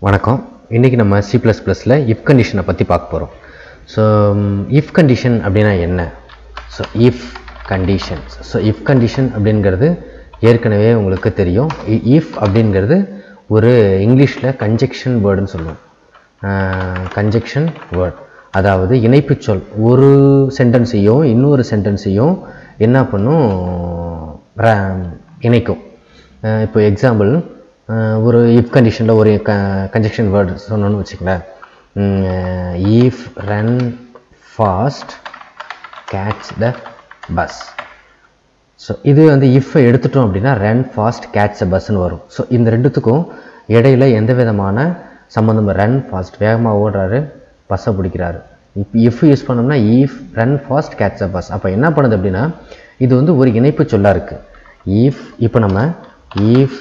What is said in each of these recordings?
வணக்கம் இன்றைக்கி நம்ம சி ப்ளஸ் ப்ளஸில் இஃப் கண்டிஷனை பற்றி பார்க்க போகிறோம் ஸோ இஃப் கண்டிஷன் அப்படின்னா என்ன so if conditions so if condition அப்படிங்கிறது ஏற்கனவே உங்களுக்கு தெரியும் இஃப் அப்படிங்கிறது ஒரு இங்கிலீஷில் கன்ஜெக்ஷன் வேர்டுன்னு சொல்லுவோம் கன்ஜெக்ஷன் வேர்ட் அதாவது இணைப்புச் சொல் ஒரு சென்டென்ஸையும் இன்னொரு சென்டென்ஸையும் என்ன பண்ணும் ra- இணைக்கும் அஹ் இப்போ எக்ஸாம்பிள் ஒரு இஃப் கண்டிஷனில் ஒரு க கன்ஜெக்ஷன் வேர்டு சொன்னோன்னு வச்சுங்களேன் if run fast catch the bus so இது வந்து இஃப்பை எடுத்துட்டோம் அப்படின்னா ரன் ஃபாஸ்ட் கேட்ச் அ பஸ்ன்னு வரும் ஸோ இந்த ரெண்டுத்துக்கும் இடையில எந்த விதமான சம்மந்தம் ரன் ஃபாஸ்ட் வேகமாக ஓடுறாரு பஸ்ஸை பிடிக்கிறாரு இப்போ இஃப் யூஸ் பண்ணோம்னா if run fast catch a bus அப்போ என்ன பண்ணுது அப்படின்னா இது வந்து ஒரு இணைப்பு சொல்லா இருக்குது ஈஃப் இப்போ நம்ம if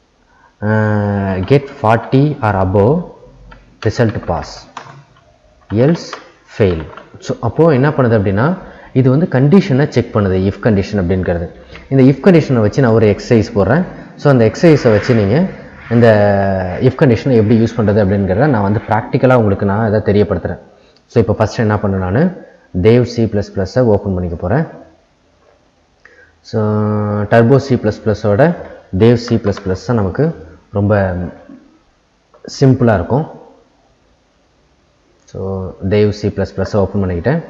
get forty or above result pass else fail so அப்போது என்ன பண்ணுது அப்படின்னா இது வந்து கண்டிஷனை செக் பண்ணுது இஃப் கண்டிஷன் அப்படிங்கிறது இந்த இஃப் கண்டிஷனை வச்சு நான் ஒரு எக்ஸசைஸ் போடுறேன் ஸோ அந்த எக்ஸசைஸை வச்சு நீங்கள் இந்த இஃப் கண்டிஷனை எப்படி யூஸ் பண்ணுறது அப்படிங்கிறத நான் வந்து ப்ராக்டிக்கலாக உங்களுக்கு நான் இதை தெரியப்படுத்துகிறேன் ஸோ இப்போ ஃபஸ்ட்டு என்ன பண்ணேன் நான் தேவ் சி ப்ளஸ் ப்ளஸ்ஸை ஓப்பன் பண்ணிக்க போகிறேன் ஸோ டர்போ சி ப்ளஸ் ப்ளஸோட தேவ் சி ப்ளஸ் ப்ளஸ் தான் நமக்கு ரொம்ப சிம்பிளாக இருக்கும் ஸோ தேவ் சி ப்ளஸ் ப்ளஸ்ஸை ஓப்பன் பண்ணிக்கிட்டேன்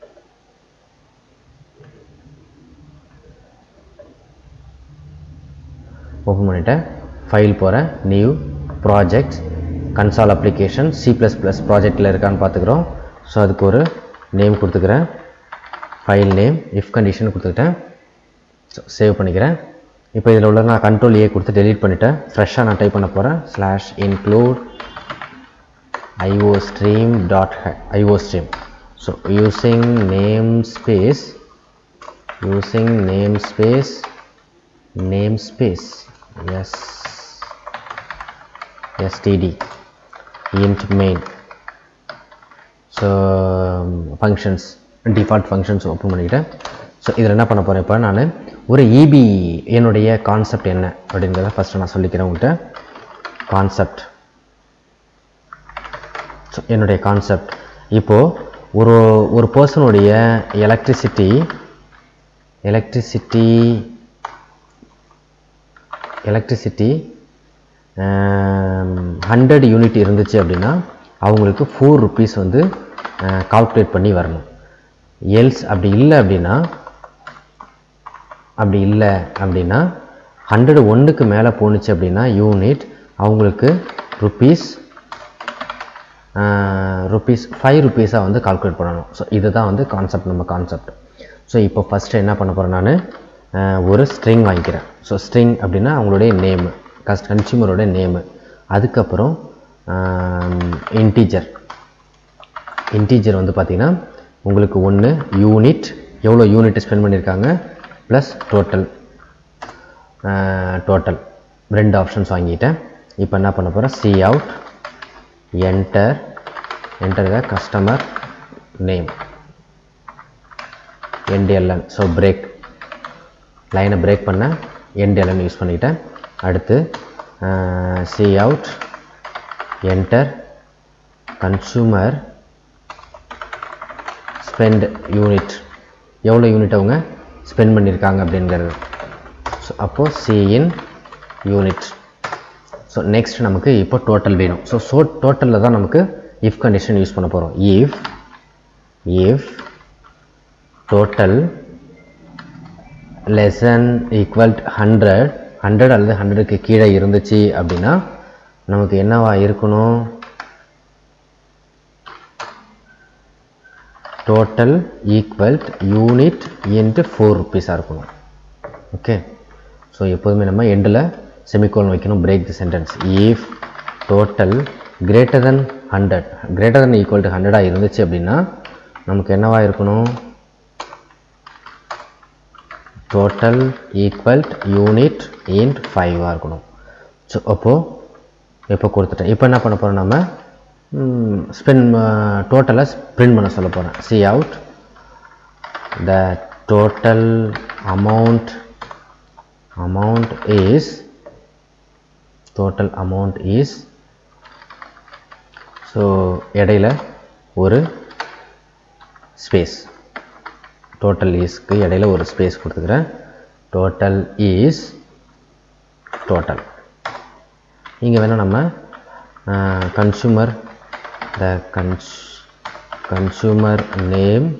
ஓப்பன் பண்ணிட்டேன் ஃபைல் போகிறேன் new project console application C plus plus ப்ராஜெக்டில் இருக்கான்னு பார்த்துக்குறோம் ஸோ அதுக்கு ஒரு நேம் கொடுத்துக்கிறேன் ஃபைல் நேம் இஃப் கண்டிஷன் கொடுத்துக்கிட்டேன் ஸோ சேவ் பண்ணிக்கிறேன் இப்போ இதில் உள்ள நான் கண்ட்ரோல் ஏ கொடுத்து delete பண்ணிட்டேன் ஃப்ரெஷ்ஷாக நான் டைப் பண்ண போகிறேன் slash include iostream dot iostream so using namespace using namespace namespace S STD int main so functions default functions open பண்ணிக்கிட்டேன் ஸோ இதில் என்ன பண்ண போகிறேன் இப்போ நான் ஒரு இபி என்னுடைய கான்செப்ட் என்ன அப்படிங்கிறத ஃபஸ்ட்டு நான் சொல்லிக்கிறேன் உங்கள்கிட்ட கான்செப்ட் ஸோ என்னுடைய கான்செப்ட் இப்போது ஒரு ஒரு பர்சனுடைய electricity electricity electricity hundred unit இருந்துச்சு அப்படின்னா அவங்களுக்கு ஃபோர் ருபீஸ் வந்து கால்குலேட் பண்ணி வரணும் எல்ஸ் அப்படி இல்லை அப்படின்னா அப்படி இல்லை அப்படின்னா ஹண்ட்ரட் ஒன்றுக்கு மேலே போணுச்சு அப்படின்னா யூனிட் அவங்களுக்கு ருபீஸ் ருபீஸ் ஃபைவ் ருபீஸாக வந்து கால்குலேட் பண்ணணும் ஸோ இதுதான் வந்து கான்செப்ட் நம்ம கான்செப்ட் ஸோ இப்போ ஃபஸ்ட்டு என்ன பண்ண போகிறேன் நான் ஒரு ஸ்ட்ரிங் வாங்கிக்கிறேன் ஸோ ஸ்ட்ரிங் அப்படின்னா அவங்களுடைய நேமு கஸ்ட் கன்சியூமரோட நேமு அதுக்கப்புறம் இன்டீஜர் இன்டீஜர் வந்து பார்த்திங்கன்னா உங்களுக்கு ஒன்று யூனிட் எவ்வளோ யூனிட் ஸ்பெண்ட் பண்ணியிருக்காங்க ப்ளஸ் டோட்டல் டோட்டல் ரெண்டு ஆப்ஷன்ஸ் வாங்கிட்டேன் இப்போ என்ன பண்ண போகிறேன் cout enter enter the customer name endl so break லைனை பிரேக் பண்ண என்டிஎல்என் யூஸ் பண்ணிக்கிட்டேன் அடுத்து cout enter consumer spend unit எவ்வளோ யூனிட் அவங்க ஸ்பெண்ட் பண்ணியிருக்காங்க அப்படிங்கிறது ஸோ அப்போது சிஇன் யூனிட் ஸோ நெக்ஸ்ட் நமக்கு இப்போ டோட்டல் வேணும் ஸோ ஸோ டோட்டலில் தான் நமக்கு இஃப் கண்டிஷன் யூஸ் பண்ண போகிறோம் if if total less than equal hundred hundred அல்லது ஹண்ட்ரடுக்கு கீழே இருந்துச்சு அப்படின்னா நமக்கு என்னவா இருக்கணும் total equal unit into four ருப்பீஸாக இருக்கணும் ஓகே ஸோ எப்போதுமே நம்ம எண்டில் செமிகோலன் வைக்கணும் break the sentence if total greater than hundred greater than equal to ஹண்ட்ரடாக இருந்துச்சு அப்படின்னா நமக்கு என்னவா இருக்கணும் டோட்டல் ஈக்குவல் யூனிட் இன்ட் ஃபைவாக இருக்கணும் ஸோ அப்போது இப்போ கொடுத்துட்டேன் இப்போ என்ன பண்ண போகிறோம் நம்ம ஸ்பென் டோட்டலாக ஸ்ப்ரிண்ட் பண்ண சொல்ல போகிறேன் cout the total amount amount is total amount is so இடையில ஒரு ஸ்பேஸ் டோட்டல் ஈஸ்க்கு இடையில ஒரு ஸ்பேஸ் கொடுத்துக்கிறேன் டோட்டல் ஈஸ் டோட்டல் இங்கே வேணால் நம்ம கன்சூமர் த கன்ஸ் கன்சூமர் நேம்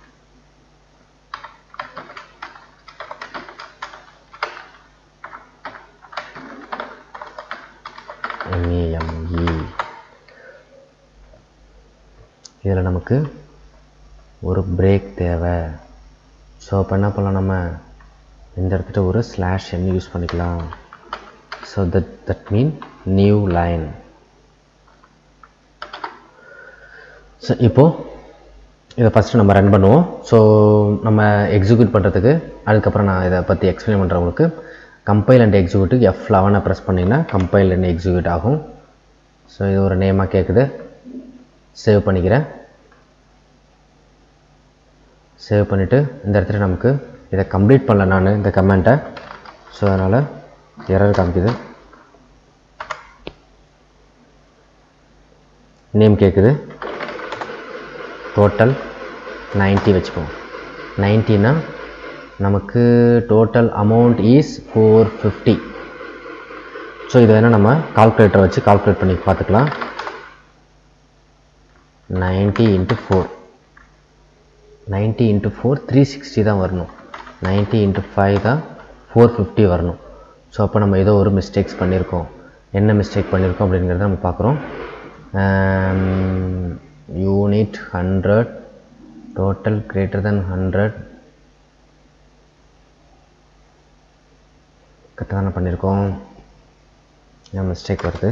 எம்இ இதில் நமக்கு ஒரு பிரேக் தேவை ஸோ அப்போ என்ன பண்ணலாம் நம்ம இந்த இடத்துல ஒரு ஸ்லாஷ் என் யூஸ் பண்ணிக்கலாம் so that that mean new line so இப்போது இதை ஃபஸ்ட்டு நம்ம ரன் பண்ணுவோம் ஸோ நம்ம எக்ஸிக்யூட் பண்ணுறதுக்கு அதுக்கப்புறம் நான் இதை பற்றி எக்ஸ்பிளைன் பண்ணுறேன் உங்களுக்கு கம்பைல் அண்ட் எக்ஸிக்யூட்டுக்கு எஃப் லெவனை ப்ரெஸ் பண்ணிங்கன்னா கம்பைல் அண்ட் எக்ஸிக்யூட் ஆகும் ஸோ இது ஒரு நேமாக கேட்குது சேவ் பண்ணிக்கிறேன் சேவ் பண்ணிவிட்டு இந்த இடத்துல நமக்கு இதை கம்ப்ளீட் பண்ணல நான் இந்த கமெண்ட்டை ஸோ அதனால் எரர் காமிக்குது நேம் கேட்குது டோட்டல் 90 வச்சுப்போம் நைன்ட்டினா நமக்கு total amount is four fifty so இது வேணால் நம்ம கால்குலேட்டர் வச்சு கால்குலேட் பண்ணி பார்த்துக்கலாம் ninety into four ninety into four three sixty தான் வரணும் நைன்ட்டி இன்ட்டு ஃபைவ் தான் ஃபோர் ஃபிஃப்டி வரணும் ஸோ அப்போ நம்ம ஏதோ ஒரு மிஸ்டேக்ஸ் பண்ணியிருக்கோம் என்ன மிஸ்டேக் பண்ணியிருக்கோம் அப்படிங்கிறத நம்ம பார்க்குறோம் unit hundred total greater than hundred கரெக்டாக தானே பண்ணியிருக்கோம் ஏன் மிஸ்டேக் வருது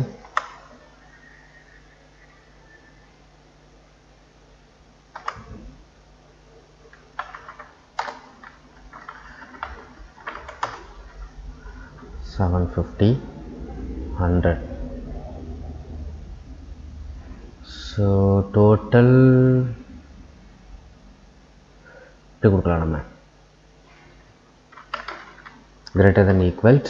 seven fifty hundred so total இப்படி கொடுக்கலாம் நம்ம கிரேட்டர் தென் ஈக்குவல்ட்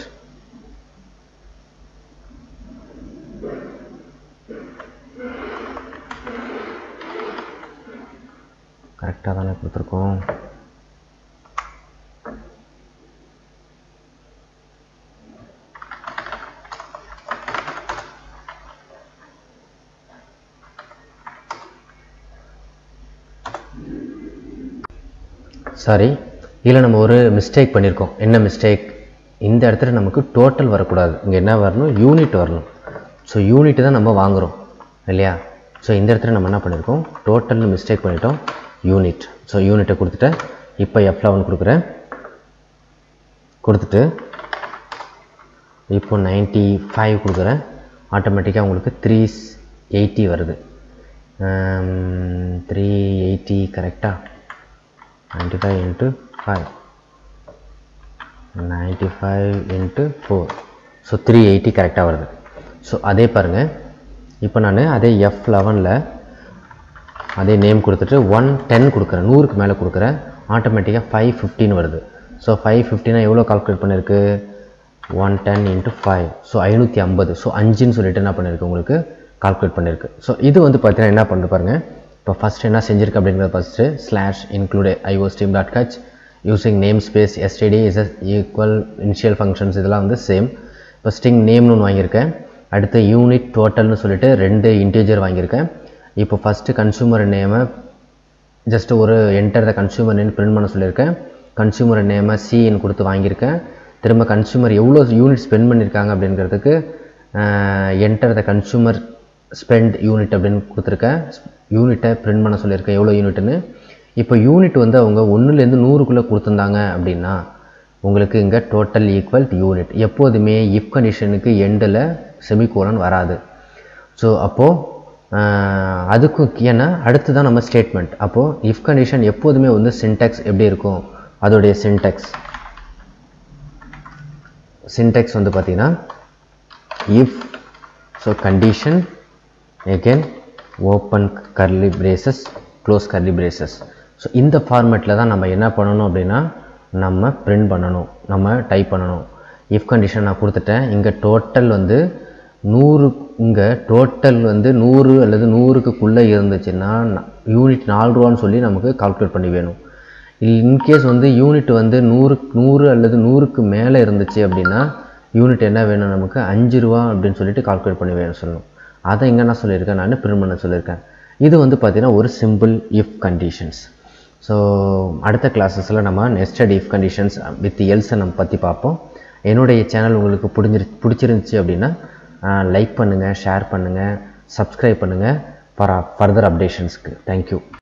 கரெக்டாக தானே கொடுத்துருக்கோம் சாரி இதில் நம்ம ஒரு மிஸ்டேக் பண்ணியிருக்கோம் என்ன மிஸ்டேக் இந்த இடத்துல நமக்கு டோட்டல் வரக்கூடாது இங்கே என்ன வரணும் யூனிட் வரணும் ஸோ யூனிட் தான் நம்ம வாங்குகிறோம் இல்லையா ஸோ இந்த இடத்துல நம்ம என்ன பண்ணியிருக்கோம் டோட்டல்னு மிஸ்டேக் பண்ணிட்டோம் யூனிட் ஸோ யூனிட்டை கொடுத்துட்டேன் இப்போ எஃப் லெவன் கொடுக்குறேன் கொடுத்துட்டு இப்போ நைன்ட்டி ஃபைவ் கொடுக்குறேன் ஆட்டோமேட்டிக்காக உங்களுக்கு த்ரீ எயிட்டி வருது த்ரீ எயிட்டி கரெக்டாக 95 into 5 95 into 4 so three eighty கரெக்டாக வருது ஸோ அதே பாருங்கள் இப்போ நான் அதே எஃப் லெவனில் அதே நேம் கொடுத்துட்டு ஒன் டென் கொடுக்குறேன் நூறுக்கு மேலே கொடுக்குறேன் ஆட்டோமேட்டிக்காக ஃபைவ் ஃபிஃப்டின் வருது ஸோ ஃபைவ் ஃபிஃப்டினா எவ்வளோ கால்குலேட் பண்ணியிருக்கு one ten into five so ஐநூற்றி ஐம்பது ஸோ அஞ்சுன்னு சொல்லிட்டு என்ன பண்ணியிருக்கு உங்களுக்கு கால்குலேட் பண்ணியிருக்கு ஸோ இது வந்து பார்த்தீங்கன்னா என்ன பண்ணுறது பாருங்கள் இப்போ ஃபஸ்ட் என்ன செஞ்சிருக்கு அப்படிங்கிறத first slash include iostream dot கச் using namespace STD is equal initial functions இதெல்லாம் வந்து சேம் இப்போ ஸ்ட்ரிங் நேம்னு ஒன்று வாங்கியிருக்கேன் அடுத்து யூனிட் டோட்டல்னு சொல்லிட்டு ரெண்டு இன்டீஜர் வாங்கியிருக்கேன் இப்போ ஃபஸ்ட்டு கன்சூமர் நேமை ஜஸ்ட் ஒரு enter the consumer name print பண்ண சொல்லியிருக்கேன் கன்சூமர் நேமை சிஎன் கொடுத்து வாங்கியிருக்கேன் திரும்ப கன்சூமர் எவ்வளோ யூனிட் ஸ்பெண்ட் பண்ணியிருக்காங்க அப்படிங்கிறதுக்கு enter the consumer spend unit அப்படின்னு கொடுத்துருக்கேன் யூனிட்டை பிரிண்ட் பண்ண சொல்லியிருக்கேன் எவ்வளோ யூனிட்னு இப்போ யூனிட் வந்து அவங்க ஒன்றுலேருந்து நூறுக்குள்ளே கொடுத்துருந்தாங்க அப்படின்னா உங்களுக்கு இங்கே டோட்டல் ஈக்குவல் யூனிட் எப்போதுமே இஃப் கண்டிஷனுக்கு எண்டில் செமிகோலன் வராது ஸோ அப்போது அதுக்கு ஏன்னா அடுத்து தான் நம்ம ஸ்டேட்மெண்ட் அப்போது இஃப் கண்டிஷன் எப்போதுமே வந்து சின்டெக்ஸ் எப்படி இருக்கும் அதோடைய சின்டெக்ஸ் சின்டெக்ஸ் வந்து பார்த்தீங்கன்னா if so condition again open curly braces close curly braces so இந்த ஃபார்மேட்டில் தான் நம்ம என்ன பண்ணணும் அப்படின்னா நம்ம பிரிண்ட் பண்ணணும் நம்ம டைப் பண்ணணும் இஃப் கண்டிஷன் நான் கொடுத்துட்டேன் இங்கே டோட்டல் வந்து நூறு இங்கே டோட்டல் வந்து நூறு அல்லது நூறுக்குள்ளே இருந்துச்சுன்னா யூனிட் நாலு ரூபான்னு சொல்லி நமக்கு கால்குலேட் பண்ணி வேணும் இன்கேஸ் வந்து யூனிட் வந்து நூறு நூறு அல்லது நூறுக்கு மேலே இருந்துச்சு அப்படின்னா யூனிட் என்ன வேணும் நமக்கு அஞ்சு ரூபா அப்படின்னு சொல்லிட்டு கால்குலேட் பண்ணி வேணும் சொல்லணும் அதை இங்கே என்ன சொல்லியிருக்கேன் நான் பிரிண்ட் பண்ண சொல்லியிருக்கேன் இது வந்து பார்த்திங்கன்னா ஒரு சிம்பிள் இஃப் கண்டிஷன்ஸ் ஸோ அடுத்த கிளாஸஸில் நம்ம நெஸ்டட் இஃப் கண்டிஷன்ஸ் வித் எல்ஸை நம்ம பற்றி பார்ப்போம் என்னுடைய சேனல் உங்களுக்கு பிடிச்சிரு பிடிச்சிருந்துச்சி அப்படின்னா லைக் பண்ணுங்கள் ஷேர் பண்ணுங்கள் சப்ஸ்கிரைப் பண்ணுங்கள் ஃபார் ஃபர்தர் அப்டேஷன்ஸ்க்கு தேங்க்யூ